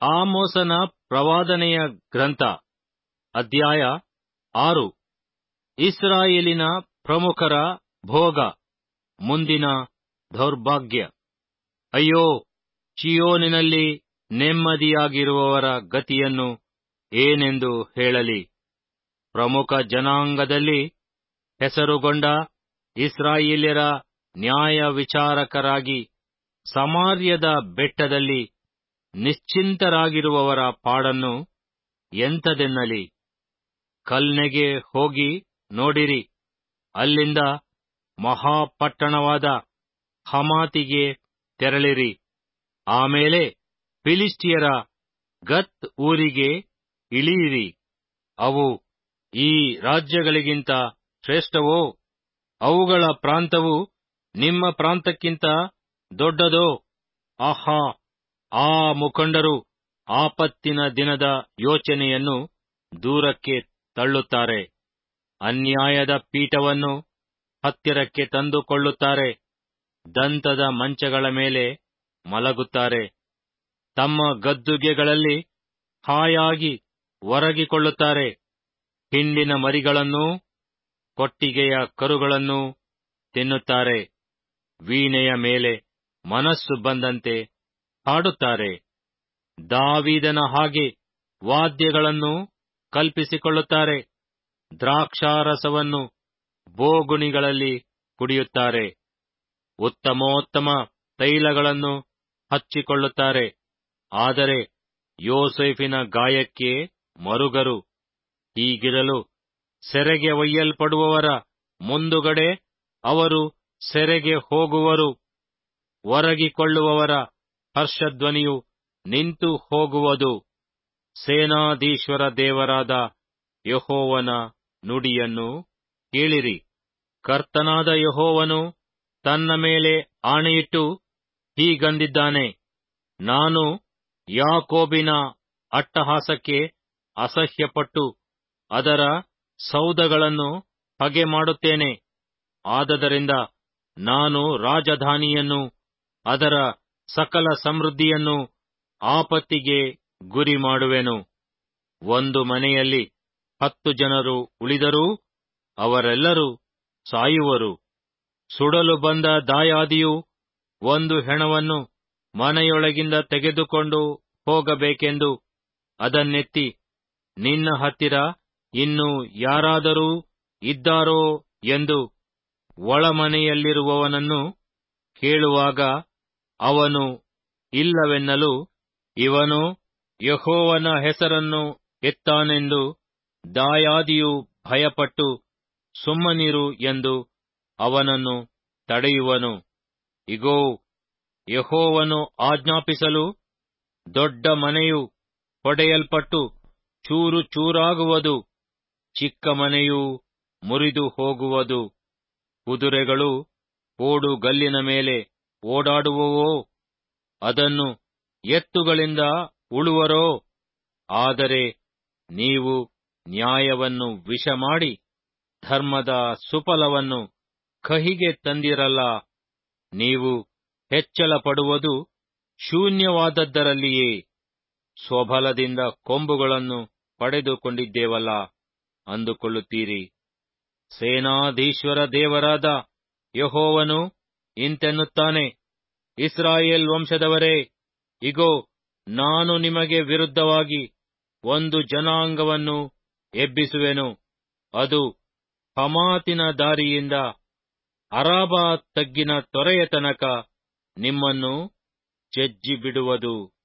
ಆಮೋಸನ ಪ್ರವಾದನೆಯ ಗ್ರಂಥ ಅಧ್ಯಾಯ ಆರು ಇಸ್ರಾಯೇಲಿನ ಪ್ರಮುಖರ ಭೋಗ ಮುಂದಿನ ದೌರ್ಭಾಗ್ಯ ಅಯ್ಯೋ ಚಿಯೋನಿನಲ್ಲಿ ನೆಮ್ಮದಿಯಾಗಿರುವವರ ಗತಿಯನ್ನು ಏನೆಂದು ಹೇಳಲಿ ಪ್ರಮುಖ ಜನಾಂಗದಲ್ಲಿ ಹೆಸರುಗೊಂಡ ಇಸ್ರಾಯೇಲ್ಯರ ನ್ಯಾಯ ವಿಚಾರಕರಾಗಿ ಸಮಾರ್ಯದ ಬೆಟ್ಟದಲ್ಲಿ ನಿಶ್ಚಿಂತರಾಗಿರುವವರ ಪಾಡನ್ನು ಎಂಥದೆನ್ನಲಿ ಕಲ್ನೆಗೆ ಹೋಗಿ ನೋಡಿರಿ ಅಲ್ಲಿಂದ ಮಹಾಪಟ್ಟಣವಾದ ಹಮಾತಿಗೆ ತೆರಳಿರಿ ಆಮೇಲೆ ಫಿಲಿಷ್ಟಿಯರ ಗತ್ ಊರಿಗೆ ಇಳಿಯಿರಿ ಅವು ಈ ರಾಜ್ಯಗಳಿಗಿಂತ ಶ್ರೇಷ್ಠವೋ ಅವುಗಳ ಪ್ರಾಂತವು ನಿಮ್ಮ ಪ್ರಾಂತಕ್ಕಿಂತ ದೊಡ್ಡದೋ ಆಹಾ ಆ ಮುಖಂಡರು ಆಪತ್ತಿನ ದಿನದ ಯೋಚನೆಯನ್ನು ದೂರಕ್ಕೆ ತಳ್ಳುತ್ತಾರೆ ಅನ್ಯಾಯದ ಪೀಠವನ್ನು ಹತ್ತಿರಕ್ಕೆ ತಂದುಕೊಳ್ಳುತ್ತಾರೆ ದಂತದ ಮಂಚಗಳ ಮೇಲೆ ಮಲಗುತ್ತಾರೆ ತಮ್ಮ ಗದ್ದುಗೆಗಳಲ್ಲಿ ಹಾಯಾಗಿ ಒರಗಿಕೊಳ್ಳುತ್ತಾರೆ ಹಿಂಡಿನ ಮರಿಗಳನ್ನೂ ಕೊಟ್ಟಿಗೆಯ ಕರುಗಳನ್ನೂ ತಿನ್ನುತ್ತಾರೆ ವೀಣೆಯ ಮೇಲೆ ಮನಸ್ಸು ಬಂದಂತೆ ಹಾಡುತ್ತಾರೆ ದಾವೀದನ ಹಾಗೆ ವಾದ್ಯಗಳನ್ನು ಕಲ್ಪಿಸಿಕೊಳ್ಳುತ್ತಾರೆ ದ್ರಾಕ್ಷಾರಸವನ್ನು ಬೋಗುಣಿಗಳಲ್ಲಿ ಕುಡಿಯುತ್ತಾರೆ ಉತ್ತಮೋತ್ತಮ ತೈಲಗಳನ್ನು ಹಚ್ಚಿಕೊಳ್ಳುತ್ತಾರೆ ಆದರೆ ಯೋಸೇಫಿನ ಗಾಯಕ್ಕೆ ಮರುಗರು ಹೀಗಿರಲು ಸೆರೆಗೆ ಒಯ್ಯಲ್ಪಡುವವರ ಮುಂದುಗಡೆ ಅವರು ಸೆರೆಗೆ ಹೋಗುವರು ಒರಗಿಕೊಳ್ಳುವವರ ಹರ್ಷಧ್ವನಿಯು ನಿಂತು ಹೋಗುವುದು ಸೇನಾಧೀಶ್ವರ ದೇವರಾದ ಯಹೋವನ ನುಡಿಯನ್ನು ಕೇಳಿರಿ ಕರ್ತನಾದ ಯಹೋವನು ತನ್ನ ಮೇಲೆ ಆಣೆಯಿಟ್ಟು ಹೀಗಂದಿದ್ದಾನೆ ನಾನು ಯಾಕೋಬಿನ ಅಟ್ಟಹಾಸಕ್ಕೆ ಅಸಹ್ಯಪಟ್ಟು ಅದರ ಸೌಧಗಳನ್ನು ಹಗೆ ಮಾಡುತ್ತೇನೆ ಆದದರಿಂದ ನಾನು ರಾಜಧಾನಿಯನ್ನು ಅದರ ಸಕಲ ಸಮೃದ್ಧಿಯನ್ನು ಆಪತ್ತಿಗೆ ಗುರಿ ಮಾಡುವೆನು ಒಂದು ಮನೆಯಲ್ಲಿ ಹತ್ತು ಜನರು ಉಳಿದರೂ ಅವರೆಲ್ಲರೂ ಸಾಯುವರು ಸುಡಲು ಬಂದ ದಾಯಾದಿಯು ಒಂದು ಹೆಣವನ್ನು ಮನೆಯೊಳಗಿಂದ ತೆಗೆದುಕೊಂಡು ಹೋಗಬೇಕೆಂದು ಅದನ್ನೆತ್ತಿ ನಿನ್ನ ಹತ್ತಿರ ಇನ್ನು ಯಾರಾದರೂ ಇದ್ದಾರೋ ಎಂದು ಒಳಮನೆಯಲ್ಲಿರುವವನನ್ನು ಕೇಳುವಾಗ ಅವನು ಇಲ್ಲವೆನ್ನಲು ಇವನು ಯಹೋವನ ಹೆಸರನ್ನು ಎತ್ತಾನೆಂದು ದಾಯಾದಿಯು ಭಯಪಟ್ಟು ಸುಮ್ಮನಿರು ಎಂದು ಅವನನ್ನು ತಡೆಯುವನು ಇಗೋ ಯಹೋವನು ಆಜ್ಞಾಪಿಸಲು ದೊಡ್ಡ ಮನೆಯು ಹೊಡೆಯಲ್ಪಟ್ಟು ಚೂರು ಚೂರಾಗುವುದು ಚಿಕ್ಕ ಮನೆಯೂ ಮುರಿದು ಹೋಗುವುದು ಕುದುರೆಗಳು ಕೋಡುಗಲ್ಲಿನ ಮೇಲೆ ಓಡಾಡುವವೋ ಅದನ್ನು ಎತ್ತುಗಳಿಂದ ಉಳುವರೋ ಆದರೆ ನೀವು ನ್ಯಾಯವನ್ನು ವಿಷ ಮಾಡಿ ಧರ್ಮದ ಸುಫಲವನ್ನು ಕಹಿಗೆ ತಂದಿರಲ್ಲ ನೀವು ಹೆಚ್ಚಳ ಪಡುವುದು ಶೂನ್ಯವಾದದ್ದರಲ್ಲಿಯೇ ಸ್ವಬಲದಿಂದ ಕೊಂಬುಗಳನ್ನು ಪಡೆದುಕೊಂಡಿದ್ದೇವಲ್ಲ ಅಂದುಕೊಳ್ಳುತ್ತೀರಿ ಸೇನಾಧೀಶ್ವರ ದೇವರಾದ ಯಹೋವನು ಇಂತೆನ್ನುತ್ತಾನೆ ಇಸ್ರಾಯೇಲ್ ವಂಶದವರೇ ಇಗೋ ನಾನು ನಿಮಗೆ ವಿರುದ್ಧವಾಗಿ ಒಂದು ಜನಾಂಗವನ್ನು ಎಬ್ಬಿಸುವೆನು ಅದು ಹಮಾತಿನ ದಾರಿಯಿಂದ ಅರಾಬಾ ತಗ್ಗಿನ ತೊರೆಯ ತನಕ ನಿಮ್ಮನ್ನು ಜಜ್ಜಿ ಬಿಡುವುದು